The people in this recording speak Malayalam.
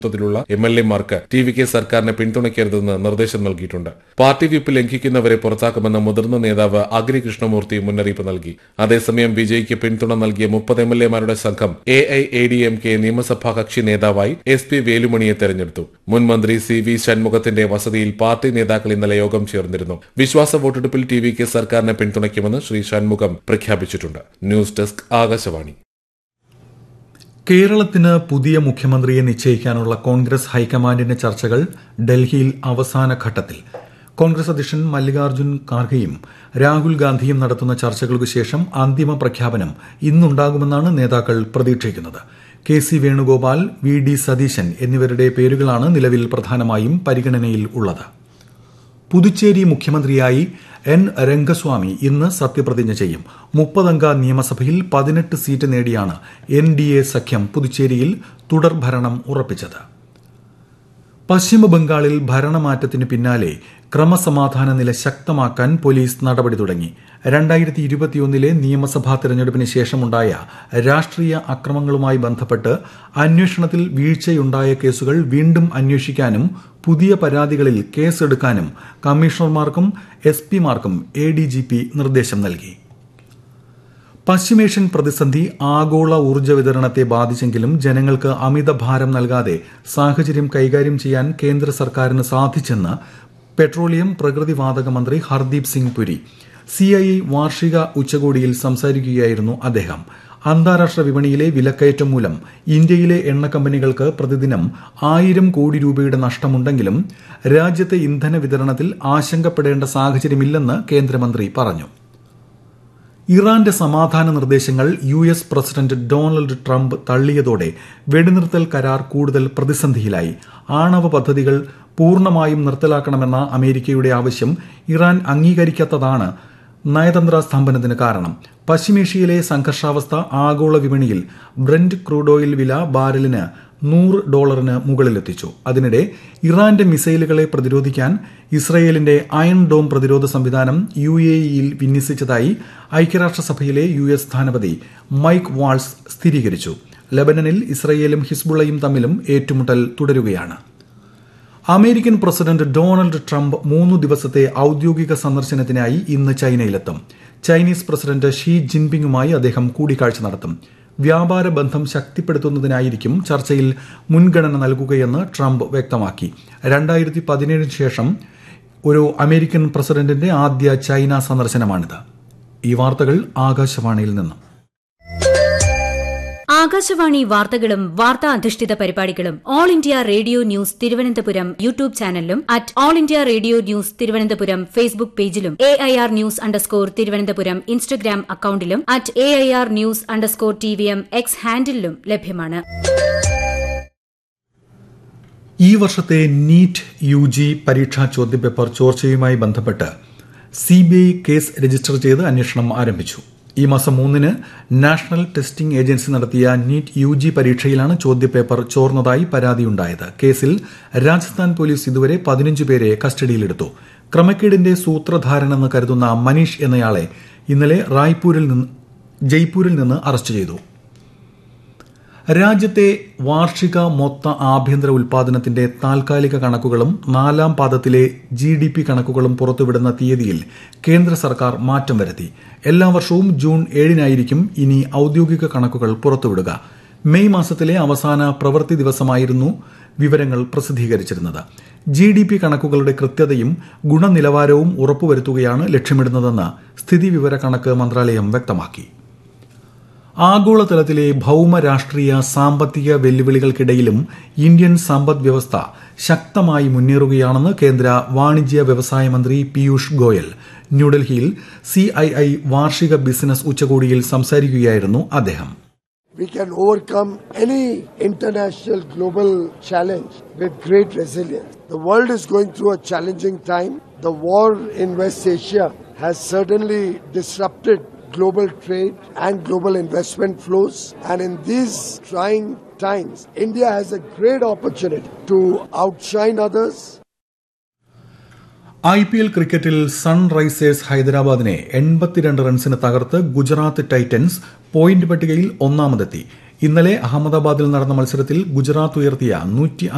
ത്തിലുള്ള എം എൽ എമാർക്ക് ടി വി കെ സർക്കാരിനെ പിന്തുണയ്ക്കരുതെന്ന് നിർദ്ദേശം നൽകിയിട്ടുണ്ട് പാർട്ടി വിപ്പ് ലംഘിക്കുന്നവരെ പുറത്താക്കുമെന്ന് മുതിർന്ന നേതാവ് അഗ്രി കൃഷ്ണമൂർത്തി മുന്നറിയിപ്പ് നൽകി അതേസമയം വിജയ്ക്ക് പിന്തുണ നൽകിയ മുപ്പത് എം എൽ എമാരുടെ സംഘം A I A D M K നിയമസഭാ കക്ഷി നേതാവായി എസ് പി വേലുമണിയെ തെരഞ്ഞെടുത്തു മുൻ മന്ത്രി സി വി ഷൺമുഖത്തിന്റെ വസതിയിൽ പാർട്ടി നേതാക്കൾ ഇന്നലെ യോഗം ചേർന്നിരുന്നു വിശ്വാസ വോട്ടെടുപ്പിൽ ടി വി കെ സർക്കാരിനെ പിന്തുണയ്ക്കുമെന്ന് ശ്രീ ഷൺമുഖം പ്രഖ്യാപിച്ചിട്ടുണ്ട് ന്യൂസ് ഡെസ്ക് ആകാശവാണി കേരളത്തിന് പുതിയ മുഖ്യമന്ത്രിയെ നിശ്ചയിക്കാനുള്ള കോൺഗ്രസ് ഹൈക്കമാൻഡിന്റെ ചർച്ചകൾ ഡൽഹിയിൽ അവസാന ഘട്ടത്തിൽ കോൺഗ്രസ് അധ്യക്ഷൻ മല്ലികാർജ്ജുൻ ഖാർഗെയും രാഹുൽ ഗാന്ധിയും നടത്തുന്ന ചർച്ചകൾക്കു ശേഷം അന്തിമ പ്രഖ്യാപനം ഇന്നുണ്ടാകുമെന്നാണ് നേതാക്കൾ പ്രതീക്ഷിക്കുന്നത് K C Venugopal V D Satheesan എന്നിവരുടെ പേരുകളാണ് നിലവിൽ പ്രധാനമായും പരിഗണനയിൽ ഉള്ളത് പുതുച്ചേരി മുഖ്യമന്ത്രിയായി എൻ രംഗസ്വാമി ഇന്ന് സത്യപ്രതിജ്ഞ ചെയ്യും മുപ്പതംഗ നിയമസഭയിൽ പതിനെട്ട് സീറ്റ് നേടിയാണ് എൻ ഡി എ സഖ്യം പുതുച്ചേരിയിൽ തുടർഭരണം ഉറപ്പിച്ചത് പശ്ചിമബംഗാളിൽ ഭരണമാറ്റത്തിന് പിന്നാലെ ക്രമസമാധാന നില ശക്തമാക്കാൻ പോലീസ് നടപടി തുടങ്ങി രണ്ടായിരത്തി ഇരുപത്തിയൊന്നിലെ നിയമസഭാ തെരഞ്ഞെടുപ്പിന് ശേഷമുണ്ടായ രാഷ്ട്രീയ അക്രമങ്ങളുമായി ബന്ധപ്പെട്ട് അന്വേഷണത്തിൽ വീഴ്ചയുണ്ടായ കേസുകൾ വീണ്ടും അന്വേഷിക്കാനും പുതിയ പരാതികളിൽ കേസെടുക്കാനും കമ്മീഷണർമാർക്കും എസ് പിമാർക്കും എ ഡി ജി പി നിർദ്ദേശം നൽകി പശ്ചിമേഷ്യൻ പ്രതിസന്ധി ആഗോള ഊർജ്ജ വിതരണത്തെ ബാധിച്ചെങ്കിലും ജനങ്ങൾക്ക് അമിത ഭാരം നൽകാതെ സാഹചര്യം കൈകാര്യം ചെയ്യാൻ കേന്ദ്ര സർക്കാരിന് സാധിച്ചെന്ന് പെട്രോളിയം പ്രകൃതിവാതക മന്ത്രി ഹർദീപ് സിംഗ് പുരി സിഐ വാർഷിക ഉച്ചകോടിയിൽ സംസാരിക്കുകയായിരുന്നു അദ്ദേഹം അന്താരാഷ്ട്ര വിപണിയിലെ വിലക്കയറ്റം മൂലം ഇന്ത്യയിലെ എണ്ണ കമ്പനികൾക്ക് പ്രതിദിനം ആയിരം കോടി രൂപയുടെ നഷ്ടമുണ്ടെങ്കിലും രാജ്യത്തെ ഇന്ധന വിതരണത്തിൽ ആശങ്കപ്പെടേണ്ട സാഹചര്യമില്ലെന്ന് കേന്ദ്രമന്ത്രി പറഞ്ഞു ഇറാന്റെ സമാധാന നിർദ്ദേശങ്ങൾ U S president Donald Trump തള്ളിയതോടെ വെടിനിർത്തൽ കരാർ കൂടുതൽ പ്രതിസന്ധിയിലായി ആണവ പദ്ധതികൾ പൂർണ്ണമായും നിർത്തലാക്കണമെന്ന അമേരിക്കയുടെ ആവശ്യം ഇറാൻ അംഗീകരിക്കാത്തതാണ് നയതന്ത്ര സ്തംഭനത്തിന് കാരണം പശ്ചിമേഷ്യയിലെ സംഘർഷാവസ്ഥ ആഗോള വിപണിയിൽ ബ്രന്റ് ക്രൂഡ് ഓയിൽ വില ബാരലിന് നൂറ് ഡോളറിന് മുകളിലെത്തിച്ചു അതിനിടെ ഇറാന്റെ മിസൈലുകളെ പ്രതിരോധിക്കാൻ ഇസ്രയേലിന്റെ അയൺ ഡോം പ്രതിരോധ സംവിധാനം യു എ ഇയിൽ വിന്യസിച്ചതായി ഐക്യരാഷ്ട്രസഭയിലെ യു എസ് സ്ഥാനപതി മൈക്ക് വാൾസ് സ്ഥിരീകരിച്ചു ലബനനിൽ ഇസ്രയേലും ഹിസ്ബുള്ളയും തമ്മിലും ഏറ്റുമുട്ടൽ തുടരുകയാണ് അമേരിക്കൻ പ്രസിഡന്റ് ഡൊണാൾഡ് ട്രംപ് മൂന്നു ദിവസത്തെ ഔദ്യോഗിക സന്ദർശനത്തിനായി ഇന്ന് ചൈനയിലെത്തും ചൈനീസ് പ്രസിഡന്റ് ഷീ ജിൻപിങ്ങുമായി അദ്ദേഹം കൂടിക്കാഴ്ച നടത്തും വ്യാപാര ബന്ധം ശക്തിപ്പെടുത്തുന്നതിനായിരിക്കും ചർച്ചയിൽ മുൻഗണന നൽകുകയെന്ന് ട്രംപ് വ്യക്തമാക്കി രണ്ടായിരത്തി പതിനേഴിന് ശേഷം ഒരു അമേരിക്കൻ പ്രസിഡന്റിന്റെ ആദ്യ ചൈന സന്ദർശനമാണിത് ഈ വാർത്തകൾ ആകാശവാണിയിൽ നിന്നും ആകാശവാണി വാർത്തകളും വാർത്താ അധിഷ്ഠിത പരിപാടികളും all India radio news Thiruvananthapuram YouTube ചാനലിലും at all India radio news Thiruvananthapuram Facebook പേജിലും A I R news underscore Thiruvananthapuram Instagram അക്കൌണ്ടിലും at A I R news underscore T V M X ഹാൻഡിലും ലഭ്യമാണ് ഈ വർഷത്തെ നീറ്റ് യു ജി പരീക്ഷാ ചോദ്യപേപ്പർ ചോർച്ചയുമായി ബന്ധപ്പെട്ട് സിബിഐ കേസ് രജിസ്റ്റർ ചെയ്ത് അന്വേഷണം ആരംഭിച്ചു ഈ മാസം മൂന്നിന് നാഷണൽ ടെസ്റ്റിംഗ് ഏജൻസി നടത്തിയ നീറ്റ് യു ജി പരീക്ഷയിലാണ് ചോദ്യപേപ്പർ ചോർന്നതായി പരാതിയുണ്ടായത് കേസിൽ രാജസ്ഥാൻ പോലീസ് ഇതുവരെ പതിനഞ്ച് പേരെ കസ്റ്റഡിയിലെടുത്തു ക്രമക്കേടിന്റെ സൂത്രധാരനെന്ന് കരുതുന്ന മനീഷ് എന്നയാളെ ഇന്നലെ റായ്പൂരിൽ നിന്ന് ജയ്പൂരിൽ നിന്ന് അറസ്റ്റ് ചെയ്തു രാജ്യത്തെ വാർഷിക മൊത്ത ആഭ്യന്തര ഉൽപാദനത്തിന്റെ താൽക്കാലിക കണക്കുകളും നാലാം പാദത്തിലെ ജി ഡി പി കണക്കുകളും പുറത്തുവിടുന്ന തീയതിയിൽ കേന്ദ്ര സർക്കാർ മാറ്റം വരുത്തി എല്ലാ വർഷവും ജൂൺ ഏഴിനായിരിക്കും ഇനി ഔദ്യോഗിക കണക്കുകൾ പുറത്തുവിടുക മെയ് മാസത്തിലെ അവസാന പ്രവൃത്തി ദിവസമായിരുന്നു വിവരങ്ങൾ പ്രസിദ്ധീകരിച്ചിരുന്നത് ജി ഡി പി കണക്കുകളുടെ കൃത്യതയും ഗുണനിലവാരവും ഉറപ്പുവരുത്തുകയാണ് ലക്ഷ്യമിടുന്നതെന്ന് സ്ഥിതിവിവര കണക്ക് മന്ത്രാലയം വ്യക്തമാക്കി ആഗോളതലത്തിലെ ഭൌമ രാഷ്ട്രീയ സാമ്പത്തിക വെല്ലുവിളികൾക്കിടയിലും ഇന്ത്യൻ സമ്പദ് വ്യവസ്ഥ ശക്തമായി മുന്നേറുകയാണെന്ന് കേന്ദ്ര വാണിജ്യ വ്യവസായ മന്ത്രി പീയൂഷ് ഗോയൽ ന്യൂഡൽഹിയിൽ സിഐഐ വാർഷിക ബിസിനസ് ഉച്ചകോടിയിൽ സംസാരിക്കുകയായിരുന്നു അദ്ദേഹം We can overcome any international global challenge with great resilience. The world is going through a challenging time. The war in West Asia has certainly disrupted global trade and global investment flows. And in these trying times, India has a great opportunity to outshine others. I P L ക്രിക്കറ്റിൽ സൺറൈസേഴ്സ് ഹൈദരാബാദിനെ എൺപത്തിരണ്ട് റൺസിന് തകർത്ത് ഗുജറാത്ത് ടൈറ്റൻസ് പോയിന്റ് പട്ടികയിൽ ഒന്നാമതെത്തി ഇന്നലെ അഹമ്മദാബാദിൽ നടന്ന മത്സരത്തിൽ ഗുജറാത്ത് ഉയർത്തിയ നൂറ്റി